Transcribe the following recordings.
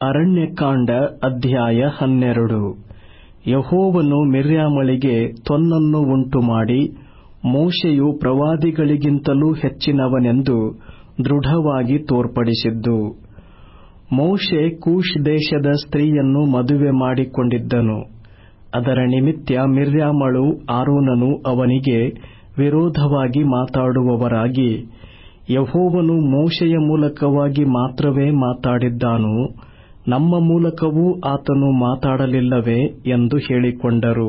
ಅರಣ್ಯಕಾಂಡ ಅಧ್ಯಾಯ ಹನ್ನೆರಡು ಯೆಹೋವನು ಮಿರ್ಯಾಮಳಿಗೆ ತೊನ್ನನ್ನು ಉಂಟುಮಾಡಿ ಮೋಶೆಯು ಪ್ರವಾದಿಗಳಿಗಿಂತಲೂ ಹೆಚ್ಚಿನವನೆಂದು ದೃಢವಾಗಿ ತೋರ್ಪಡಿಸಿದ್ದು ಮೋಶೆ ಕೂಷ್ ದೇಶದ ಸ್ತ್ರೀಯನ್ನು ಮದುವೆ ಮಾಡಿಕೊಂಡಿದ್ದನು ಅದರ ನಿಮಿತ್ತ ಮಿರ್ಯಾಮಳೂ ಆರೋನನೂ ಅವನಿಗೆ ವಿರೋಧವಾಗಿ ಮಾತಾಡುವವರಾಗಿ ಯೆಹೋವನು ಮೋಶೆಯ ಮೂಲಕವಾಗಿ ಮಾತ್ರವೇ ಮಾತಾಡಿದ್ದಾನು ನಮ್ಮ ಮೂಲಕವೂ ಆತನು ಮಾತಾಡಲಿಲ್ಲವೇ ಎಂದು ಹೇಳಿಕೊಂಡರು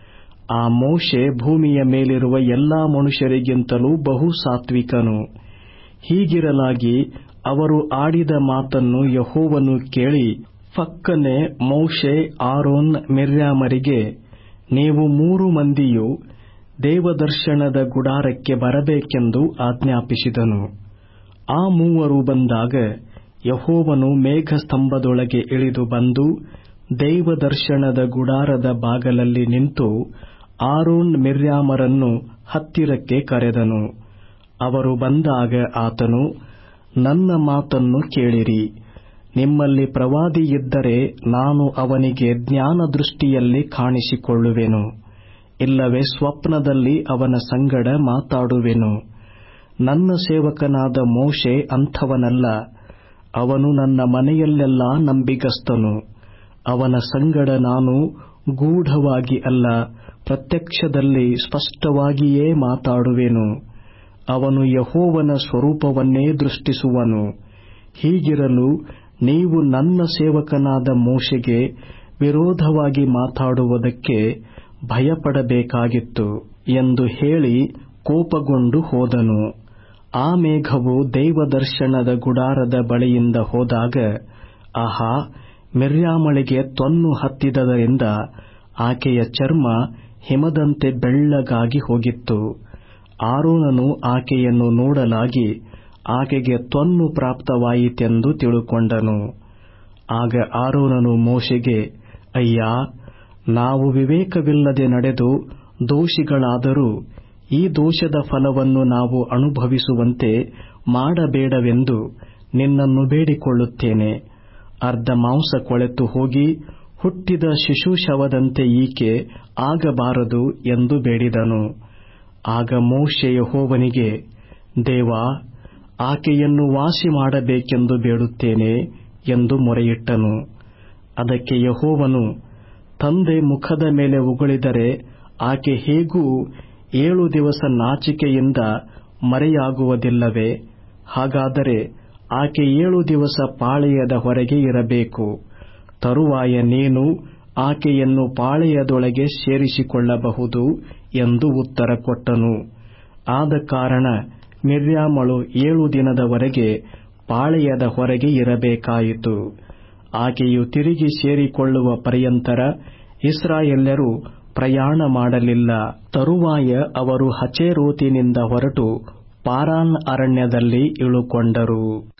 ಆ ಮೋಶೆ ಭೂಮಿಯ ಮೇಲಿರುವ ಎಲ್ಲಾ ಮನುಷ್ಯರಿಗಿಂತಲೂ ಬಹು ಸಾತ್ವಿಕನು ಹೀಗಿರಲಾಗಿ ಅವರು ಆಡಿದ ಮಾತನ್ನು ಯೆಹೋವನು ಕೇಳಿ ಫಕ್ಕನೆ ಮೋಶೆ ಆರೋನ್ ಮಿರ್ಯಾಮರಿಗೆ ನೀವು ಮೂರು ಮಂದಿಯೂ ದೇವದರ್ಶನದ ಗುಡಾರಕ್ಕೆ ಬರಬೇಕೆಂದು ಆಜ್ಞಾಪಿಸಿದನು ಆ ಮೂವರು ಬಂದಾಗ ಯೆಹೋವನು ಮೇಘಸ್ತಂಭದೊಳಗೆ ಇಳಿದು ಬಂದು ದೇವದರ್ಶನದ ಗುಡಾರದ ಬಾಗಲಲ್ಲಿ ನಿಂತು ಆರೋನ್ ಮಿರ್ಯಾಮರನ್ನು ಹತ್ತಿರಕ್ಕೆ ಕರೆದನು ಅವರು ಬಂದಾಗ ಆತನು ನನ್ನ ಮಾತನ್ನು ಕೇಳಿರಿ ನಿಮ್ಮಲ್ಲಿ ಪ್ರವಾದಿಯಿದ್ದರೆ ನಾನು ಅವನಿಗೆ ಜ್ಞಾನದೃಷ್ಟಿಯಲ್ಲಿ ಕಾಣಿಸಿಕೊಳ್ಳುವೆನು ಇಲ್ಲವೇ ಸ್ವಪ್ನದಲ್ಲಿ ಅವನ ಸಂಗಡ ಮಾತಾಡುವೆನು ನನ್ನ ಸೇವಕನಾದ ಮೋಶೆ ಅಂಥವನಲ್ಲ ಅವನು ನನ್ನ ಮನೆಯಲ್ಲೆಲ್ಲಾ ನಂಬಿಗಸ್ತನು ಅವನ ಸಂಗಡ ನಾನು ಗೂಢವಾಗಿ ಅಲ್ಲ ಪ್ರತ್ಯಕ್ಷದಲ್ಲಿ ಸ್ಪಷ್ಟವಾಗಿಯೇ ಮಾತಾಡುವೆನು ಅವನು ಯೆಹೋವನ ಸ್ವರೂಪವನ್ನೇ ದೃಷ್ಟಿಸುವನು ಹೀಗಿರಲು ನೀವು ನನ್ನ ಸೇವಕನಾದ ಮೋಶೆಗೆ ವಿರೋಧವಾಗಿ ಮಾತಾಡುವುದಕ್ಕೆ ಭಯಪಡಬೇಕಾಗಿತ್ತು ಎಂದು ಹೇಳಿ ಕೋಪಗೊಂಡು ಹೋದನು ಆ ಮೇಘವು ದೇವದರ್ಶನದ ಗುಡಾರದ ಬಳಿಯಿಂದ ಹೋದಾಗ ಆಹಾ ಮಿರ್ಯಾಮಳಿಗೆ ತೊನ್ನು ಹತ್ತಿದದರಿಂದ ಆಕೆಯ ಚರ್ಮ ಹಿಮದಂತೆ ಬೆಳ್ಳಗಾಗಿ ಹೋಗಿತ್ತು ಆರೋನನು ಆಕೆಯನ್ನು ನೋಡಲಾಗಿ ಆಕೆಗೆ ತೊನ್ನು ಪ್ರಾಪ್ತವಾಯಿತೆಂದು ತಿಳುಕೊಂಡನು ಆಗ ಆರೋನನು ಮೋಶೆಗೆ ಅಯ್ಯಾ ನಾವು ವಿವೇಕವಿಲ್ಲದೆ ನಡೆದು ದೋಷಿಗಳಾದರೂ ಈ ದೋಷದ ಫಲವನ್ನು ನಾವು ಅನುಭವಿಸುವಂತೆ ಮಾಡಬೇಡವೆಂದು ನಿನ್ನನ್ನು ಬೇಡಿಕೊಳ್ಳುತ್ತೇನೆ ಅರ್ಧ ಮಾಂಸ ಕೊಳೆತು ಹೋಗಿ ಹುಟ್ಟಿದ ಶಿಶು ಶವದಂತೆ ಈಕೆ ಆಗಬಾರದು ಎಂದು ಬೇಡಿದನು ಆಗ ಮೋಶೆ ಯೆಹೋವನಿಗೆ ದೇವಾ ಆಕೆಯನ್ನು ವಾಸಿ ಮಾಡಬೇಕೆಂದು ಬೇಡುತ್ತೇನೆ ಎಂದು ಮೊರೆಯಿಟ್ಟನು ಅದಕ್ಕೆ ಯೆಹೋವನು ತಂದೆ ಮುಖದ ಮೇಲೆ ಉಗುಳಿದರೆ ಆಕೆ ಹೇಗೂ ಏಳು ದಿವಸ ನಾಚಿಕೆಯಿಂದ ಮರೆಯಾಗುವುದಿಲ್ಲವೇ ಹಾಗಾದರೆ ಆಕೆ ಏಳು ದಿವಸ ಪಾಳೆಯದ ಹೊರಗೆ ಇರಬೇಕು ತರುವಾಯ ನೀನು ಆಕೆಯನ್ನು ಪಾಳೆಯದೊಳಗೆ ಸೇರಿಸಿಕೊಳ್ಳಬಹುದು ಎಂದು ಉತ್ತರ ಕೊಟ್ಟನು ಆದ ಕಾರಣ ಮಿರ್ಯಾಮಳು ಏಳು ದಿನದವರೆಗೆ ಪಾಳೆಯದ ಹೊರಗೆ ಇರಬೇಕಾಯಿತು ಆಕೆಯು ತಿರುಗಿ ಸೇರಿಕೊಳ್ಳುವ ಪರ್ಯಂತರ ಇಸ್ರಾಯೆಲ್ಲರೂ ಪ್ರಯಾಣ ಮಾಡಲಿಲ್ಲ ತರುವಾಯ ಅವರು ಹಚೇರೋತಿನಿಂದ ಹೊರಟು ಪಾರಾನ್ ಅರಣ್ಯದಲ್ಲಿ ಇಳುಕೊಂಡರು